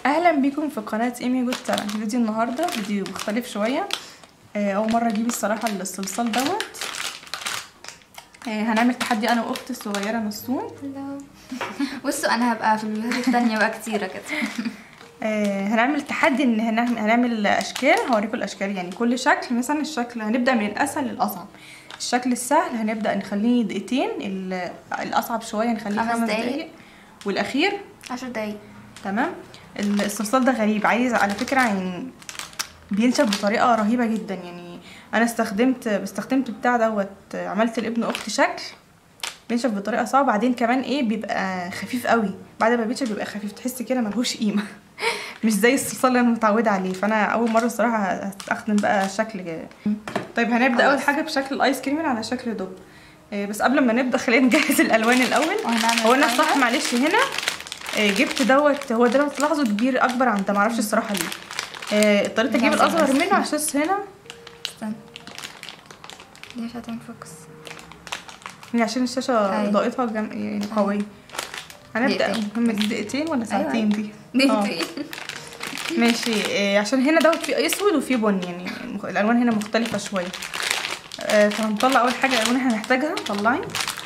اهلا بيكم في قناه ايمي جود تالنت فيديو النهارده فيديو مختلف شويه آه، اول مره اجيب الصراحه الصلصال دوت آه، هنعمل تحدي انا واختي الصغيره نسون هلو بصوا انا هبقى في الفيديوهات التانية بقى كتيرة كده آه، هنعمل تحدي ان هنعمل, هنعمل اشكال هوريكم الاشكال يعني كل شكل مثلا الشكل هنبدا من الاسهل للاصعب الشكل السهل هنبدا نخليه دقيقتين ال- الاصعب شويه نخليه خمس خمس دقايق. دقايق والاخير عشر دقايق تمام الصلصال ده غريب عايز على فكره يعني بينشف بطريقه رهيبه جدا يعني انا استخدمت استخدمت بتاع دوت عملت لابن اختي شكل بينشف بطريقه صعبه بعدين كمان ايه بيبقى خفيف قوي بعد ما بينشف بيبقى خفيف تحس كده ملهوش قيمه مش زي الصلصال اللي انا متعوده عليه فانا اول مره الصراحه هستخدم بقى شكل طيب هنبدا اول حاجه بشكل الايس كريم على شكل دب إيه، بس قبل ما نبدا خلينا نجهز الالوان الاول وهنعمل هو انا الحاجة. صح معلش هنا آه، جبت دوت هو ده لو تلاحظوا كبير اكبر عن ده معرفش الصراحه ليه آه، اضطريت اجيب لحظة الاصغر بس. منه على اساس هنا استنى دي مش هتنفوكس يعني عشان الشاشه أيوة. ضاءتها جم... يعني قويه هنبدا دقيقتين. هم دي دقيقتين ولا ساعتين دي دي آه. دي ماشي آه، عشان هنا دوت فيه اسود وفيه بني يعني المخ- الالوان هنا مختلفه شويه آه، فهنطلع اول حاجه الالوان اللي هنحتاجها طلعي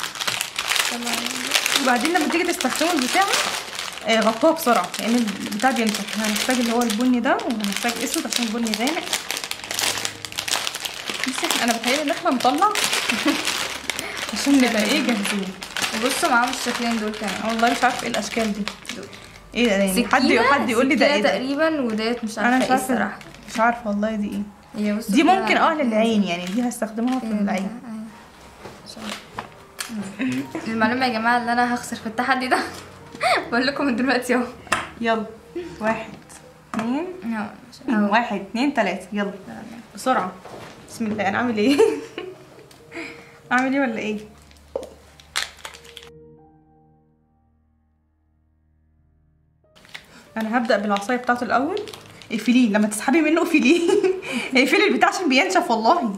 وبعدين لما تيجي تستخدموا البتاع آه، غطوها بسرعه لان البتاع بينشف هنحتاج اللي هو البني ده وهنحتاج اسود عشان البني غامق بصي انا بتهيألي ان احنا نطلع عشان نبقى ايه جاهزين وبصوا معاهم الشكلين دول كمان والله مش عارفه ايه الاشكال دي دول ايه ده يعني حد سكينة حد يقول لي ده سكينة ايه ده تقريبا وديت مش انا عارفة مش ايه عارفه الصراحة مش عارفه والله دي ايه هي بصوا دي كده- ممكن اه للعين يعني دي هستخدمها في إيه العين ده؟ أيوة. عشان- المعلومة يا جماعة اللي انا هخسر في التحدي ده بقول لكم من دلوقتي اهو يلا واحد اتنين أهو، عشان- أهو. واحد اتنين تلاته يلا بسرعه بسم الله انا اعمل ايه اعمل ايه ولا ايه انا هبدا بالعصايه بتاعته الاول اقفليه لما تسحبي منه اقفليه اقفلي البتاع عشان بينشف والله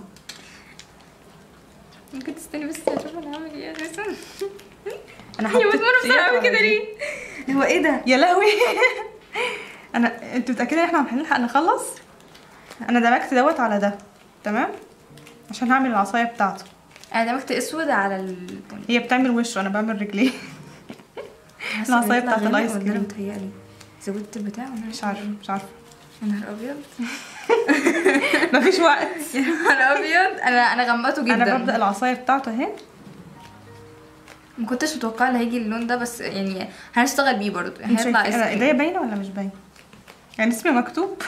ممكن تستني بس اشوف انا هعمل ايه اساسا انا يا بس انا بسرعة قوي كده ليه هو ايه ده يا لهوي انا انتوا متاكده ان احنا هنلحق نخلص انا دمجت دوت على ده تمام عشان هعمل العصايه بتاعته انا دمجت اسود على البني هي بتعمل وشه انا بعمل رجليه العصايه بتاعت الايس كريم متهيألي زودت البتاع ولا مش عارفه مش عارفه يا نهار ابيض مفيش وقت يا نهار ابيض انا انا غمقته جدا انا ببدا العصايه بتاعته اهي ما كنتش متوقعه ان هيجي اللون ده بس يعني هنشتغل بيه برضه يعني مش هيطلع شايفة- ايس انا كريم. ايديا باينه ولا مش باينه يعني اسمي مكتوب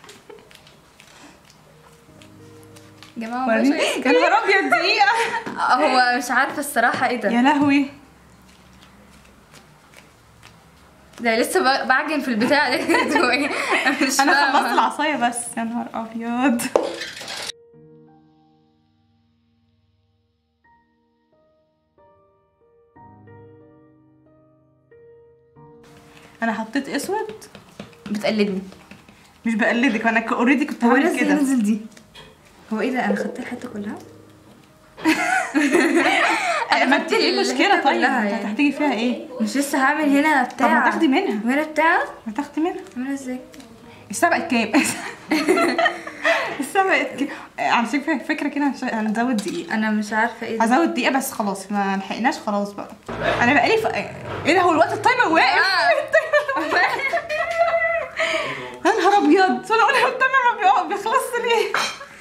يا جماعه هو وريني مش آيس يا كريم. نهار ابيض دقيقه هو مش عارفه الصراحه ايه ده يا لهوي ده لسه ب- بعجن في البتاع ده هو إيه؟ أنا مش انا فاهمة. خلصت العصايه بس يا نهار ابيض انا حطيت اسود بتقلدني مش بقلدك انا اوريدي كنت هو هعمل نزل كده نزل دي هو ايه ده انا خدت الحته كلها أنا ما خدت انت ايه الحتة المشكله طيب كلها انت يعني. هتحتاجي فيها ايه مش لسه هعمل هنا بتاع طب ما تاخدي منها وهنا بتاع ما تاخدي منها اعملها ازاي الساعه بقت كام الساعه بقت كام على فكره فكره كده هنش- هنزود دقيقه انا مش عارفه ايه ده هزود دقيقه بس خلاص ما لحقناش خلاص بقى انا بقالي ف... ايه ده هو الوقت التايمر واقف يا نهار ابيض وانا اقول التايمر ما بيقف بيخلص ليه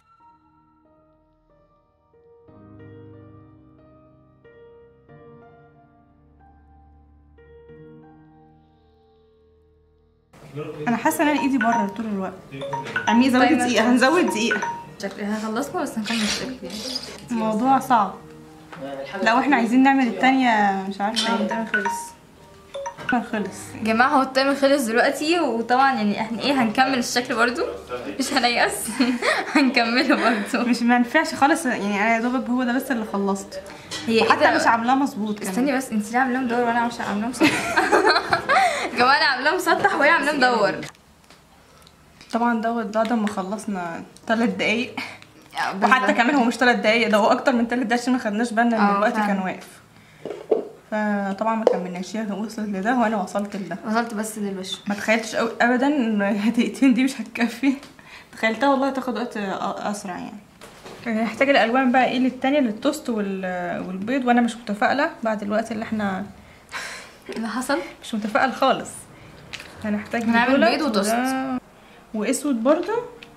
انا حاسه ان انا ايدي بره طول الوقت عمي زودي تايمر دقيقه هنزود دقيقه شكلها خلصنا بس هنكمل الشكل يعني الموضوع صعب لو احنا عايزين نعمل التانية مش عارفه ايه التايمر خلص خلص يا جماعه هو التايمر خلص دلوقتي وطبعا يعني احنا ايه هنكمل الشكل برضو مش هنيأس هنكمله برضو مش ما ينفعش خالص يعني انا يا دوبك هو ده بس اللي خلصته هي ايه حتى ده مش عاملاه مظبوط كمان. استني بس انت ليه عاملاه مدور وانا مش عاملاه مسطح يا جماعه انا عاملاه مسطح وهي عاملاه مدور طبعا دوت بعد ما خلصنا ثلاث دقايق بالظبط. وحتى كمان هو مش ثلاث دقايق ده هو اكتر من ثلاث دقايق عشان ما خدناش بالنا ان اه الوقت فعلا. كان واقف فطبعا ما كملناش هي وصلت لده وانا وصلت لده وصلت بس للوش ما تخيلتش أو ابدا ان دقيقتين دي مش هتكفي تخيلتها والله تاخد وقت أ- اسرع يعني هحتاج الالوان بقى ايه للتانية للتوست وال- والبيض وانا مش متفائله بعد الوقت اللي احنا اللي حصل مش متفائل خالص هنحتاج هنعمل دولت بيض وتوست. وده- واسود برضو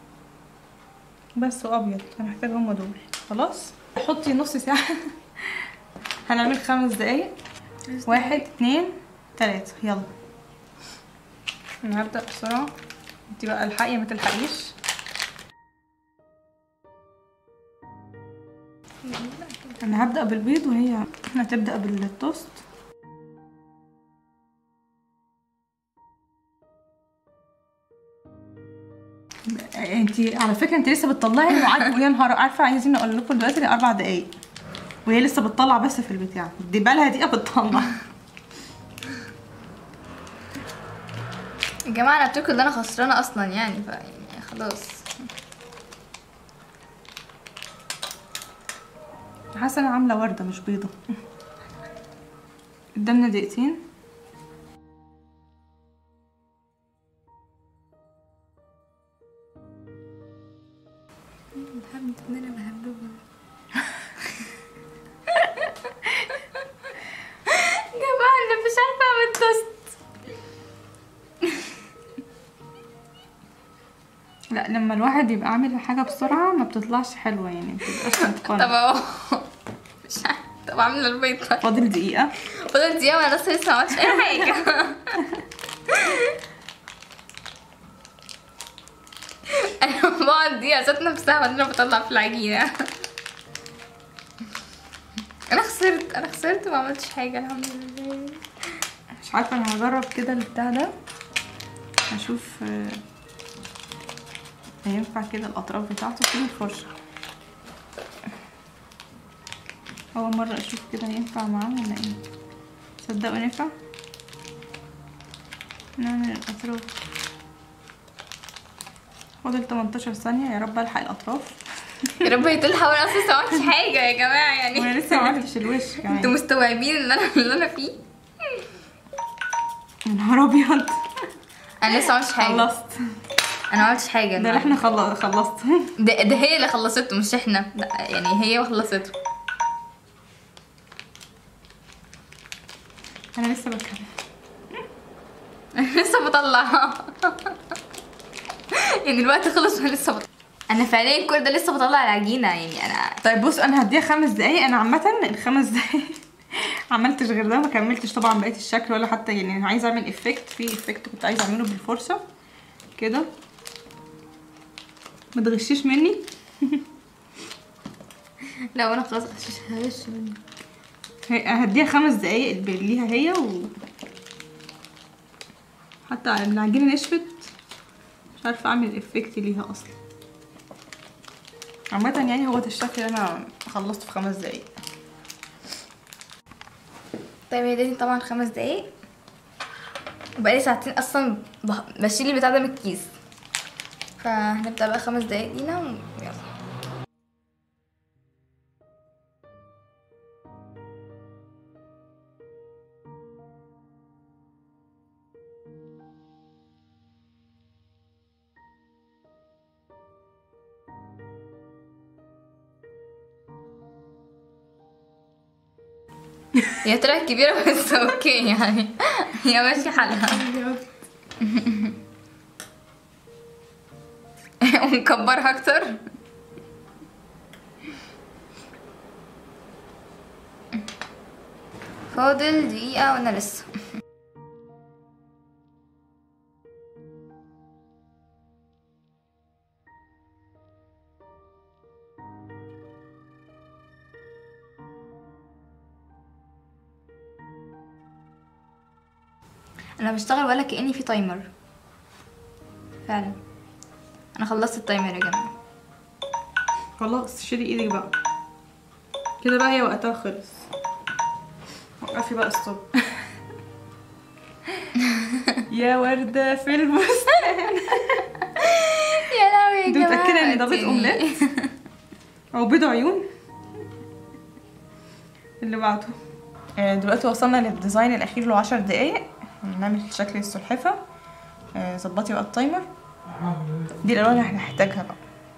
بس وابيض هنحتاج هما دول خلاص حطي نص ساعه هنعمل خمس دقايق واحد اتنين تلاتة يلا انا هبدأ بسرعة انتي بقى الحقي ما تلحقيش انا هبدأ بالبيض وهي هتبدأ بالتوست انتي على فكرة انتي لسه بتطلعي المعجن يا نهار عارفة عايزين اقول لكم دلوقتي اربع دقايق وهي لسه بتطلع بس في البتاع دي بالها دقيقة بتطلع يا جماعه انا بتاكل ان انا خسرانه اصلا يعني ف يعني خلاص حاسه انا عامله ورده مش بيضه قدامنا دقيقتين الحمد ان انا بحبهم يا جماعه انا مش عارفه اعمل توست لا لما الواحد يبقى عامل حاجه بسرعه ما بتطلعش حلوه يعني ما بتبقاش طب متقنه اهو مش عارفه طب عامله البيض طيب. فاضل دقيقه فضلت دقيقه وانا لسه لسه ما عملتش اي حاجه انا بقعد دقيقه ذات نفسها وبعدين انا بطلع في العجينه انا خسرت انا خسرت وما عملتش حاجه الحمد لله مش عارفه انا هجرب كده البتاع ده هشوف آه، هينفع كده الاطراف بتاعته في الفرشه اول مره اشوف كده ينفع معاه ولا ايه صدقوا ينفع نعمل الاطراف فاضل 18 ثانيه يا رب الحق الاطراف يا رب يتلحق وانا اصلا ما عملتش حاجه يا جماعه يعني وانا لسه ما عملتش الوش انتوا كمان مستوعبين اللي انا اللي انا فيه يا نهار ابيض انا لسه ما عملتش حاجه خلصت انا ما عملتش حاجه ده اللي احنا خل- خلصت ده, ده هي اللي خلصته مش احنا لا، يعني هي وخلصته انا لسه بتكلم انا لسه بطلع يعني الوقت خلص وانا لسه بطلع انا فعليا كل ده لسه بطلع العجينه يعني انا طيب بص انا هديها خمس دقايق انا عامه الخمس دقايق عملتش غير ده ما كملتش طبعا بقيه الشكل ولا حتى يعني انا عايزه اعمل افكت في افكت كنت عايزه اعمله بالفرشه كده ما تغشيش مني لا انا خلاص غشش هغش مني هي- هديها خمس دقايق ب- ليها هي و حتى العجينه نشفت مش عارفه اعمل افكت ليها اصلا عامه يعني هو ده الشكل اللي انا خلصته في خمس دقايق طيب هي دي طبعا خمس دقايق وبقالي ساعتين اصلا بح- بشيل البتاع ده من الكيس فهنبدا بقى خمس دقايق لينا ويلا هي طلعت كبيرة بس اوكي يعني هي ماشية حالها ونكبرها اكتر فاضل دقيقة وانا لسه انا بشتغل ولا كاني في تايمر فعلا انا خلصت التايمر يا جماعه خلاص شيلي ايدك بقى كده بقى هي وقتها خلص وقفي بقى ستوب يا وردة في البستان يا لهوي يا انت جماعه متأكدة ان ده بيض قتلني. اومليت او بيض عيون اللي بعده آه، دلوقتي وصلنا للديزاين الاخير اللي هو 10 دقايق نعمل شكل السلحفه آه، ظبطي بقى التايمر دي الالوان اللي هنحتاجها بقى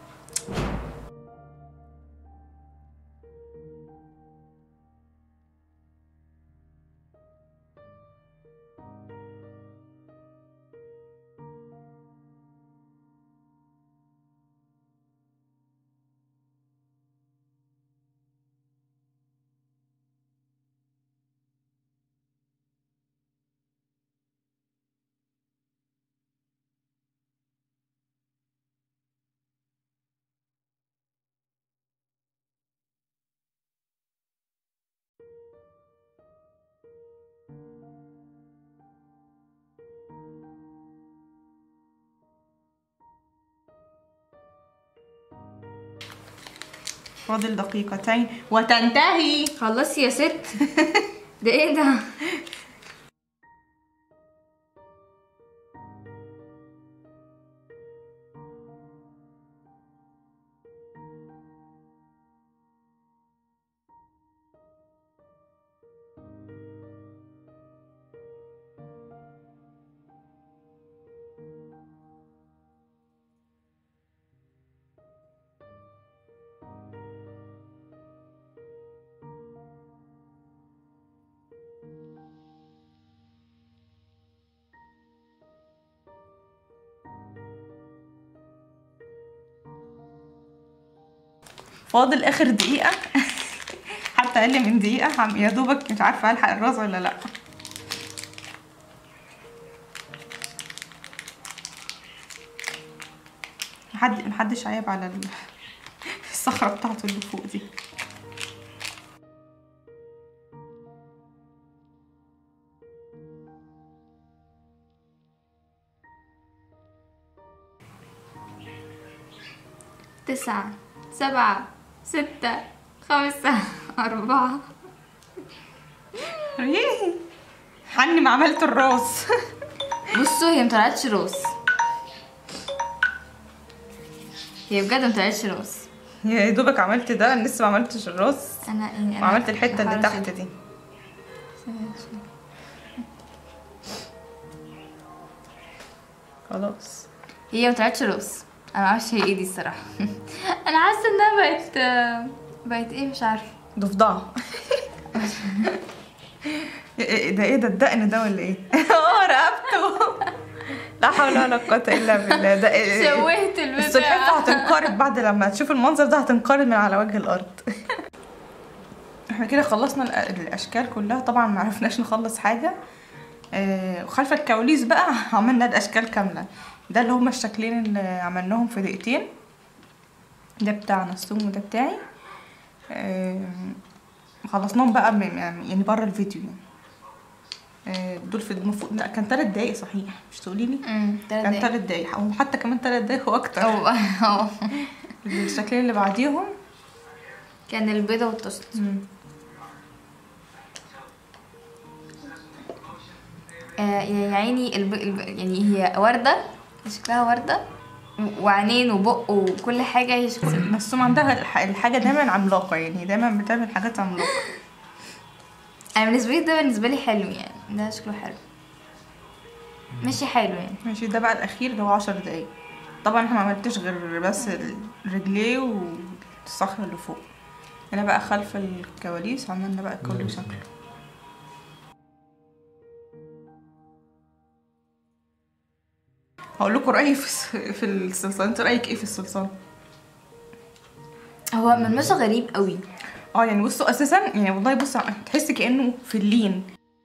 فاضل دقيقتين وتنتهي خلصي يا ست ده ايه ده فاضل اخر دقيقة حتى اقل من دقيقة عم- يا دوبك مش عارفة الحق الراس ولا لا محد محدش عيب على ال- الصخرة بتاعته اللي فوق دي تسعة سبعة ستة خمسة أربعة إيه؟ حني ما عملت الراس بصوا هي مطلعتش راس هي بجد مطلعتش راس يا دوبك عملت ده أنا لسه ما عملتش الراس انا يعني أنا وعملت الحتة اللي بحاول تحت أشيل. دي خلاص هي مطلعتش راس انا معرفش هي ايه دي الصراحة انا حاسة انها بقت بقت ايه مش عارفة ضفدع إيه ده ايه ده الدقن ده ولا ايه؟ اه رقبته لا حول ولا قوة الا بالله ده إيه- شوهت البتاع السلحفاة هتنقرض بعد لما تشوف المنظر ده هتنقرض من على وجه الارض احنا كده خلصنا الأ- الاشكال كلها طبعا ما عرفناش نخلص حاجه آه، وخلف الكواليس بقى عملنا الاشكال كامله ده اللي هما الشكلين اللي عملناهم في دقيقتين ده بتاع نصوم وده بتاعي آه، خلصناهم بقى من يعني يعني بره الفيديو يعني آه، دول في المفروض لا كان تلات دقايق صحيح مش تقولي لي امم كان تلات تلات دقايق او حتى كمان تلات دقايق واكتر أو أو الشكلين اللي بعديهم كان البيضة والتوست آه يا عيني الب... الب... يعني هي وردة شكلها وردة و- وعينين وبق وكل حاجة هي شكلها بس عندها الح- الحاجة دايما عملاقة يعني دايما بتعمل حاجات عملاقة أنا بالنسبة لي ده بالنسبة لي حلو يعني ده شكله حلو ماشي حلو يعني ماشي ده بقى الأخير اللي هو عشر دقايق طبعا احنا ما عملتش غير بس الرجليه والصخرة اللي فوق هنا بقى خلف الكواليس عملنا بقى كل شكل هقول لكم رأيي في الس- في الصلصال انت رأيك ايه في الصلصال؟ هو ملمسه غريب قوي اه يعني بصوا اساسا يعني والله بص تحس كانه في اللين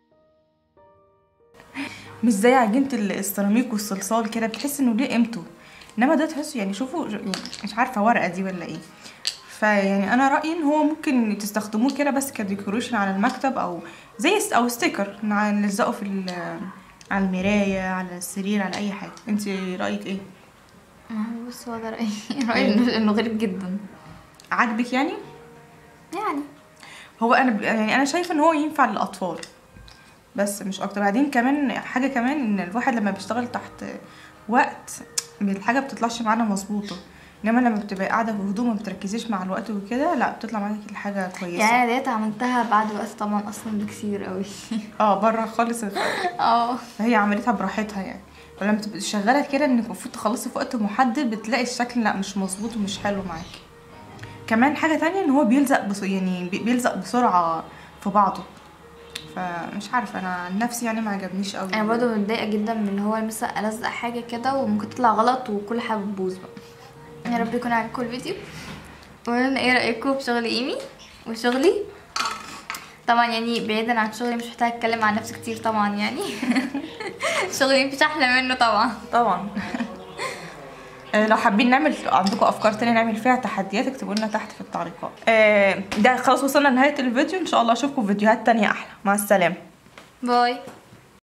مش زي عجينه ال- السيراميك والصلصال كده بتحس انه ليه قيمته انما ده تحسه يعني شوفوا ج- يعني مش عارفه ورقه دي ولا ايه فيعني انا رايي ان هو ممكن تستخدموه كده بس كديكوريشن على المكتب او زي س- او ستيكر نع- نلزقه في ال- على المرايه على السرير على اي حاجه انت رايك ايه ما هو بص هو ده رأيي رأيي إنه- انه غريب جدا عاجبك يعني يعني هو انا ب- يعني انا شايفه ان هو ينفع للاطفال بس مش اكتر بعدين كمان حاجه كمان ان الواحد لما بيشتغل تحت وقت الحاجه بتطلعش معانا مظبوطه انما لما بتبقى قاعده في هدوء ما بتركزيش مع الوقت وكده لا بتطلع معاكي الحاجه كويسه يعني انا ديت عملتها بعد وقت طبعا اصلا بكثير قوي اه بره خالص اه فهي عملتها براحتها يعني ولما تبقي شغاله كده انك المفروض تخلصي في وقت محدد بتلاقي الشكل لا مش مظبوط ومش حلو معاكي كمان حاجه تانية ان هو بيلزق بس يعني بي- بيلزق بسرعه في بعضه فمش عارفه انا عن نفسي يعني ما عجبنيش قوي انا برضو متضايقه جدا من اللي هو مثلا الزق حاجه كده وممكن تطلع غلط وكل حاجه بتبوظ بقى يا رب يكون عجبكم الفيديو قولوا لنا ايه رايكم في شغل ايمي وشغلي طبعا يعني بعيدا عن شغلي مش محتاجه اتكلم عن نفسي كتير طبعا يعني شغلي مفيش احلى منه طبعا طبعا آه، لو حابين نعمل عندكم افكار تانية نعمل فيها تحديات اكتبوا لنا تحت في التعليقات آه، ده خلاص وصلنا لنهايه الفيديو ان شاء الله اشوفكم في فيديوهات تانية احلى مع السلامه باي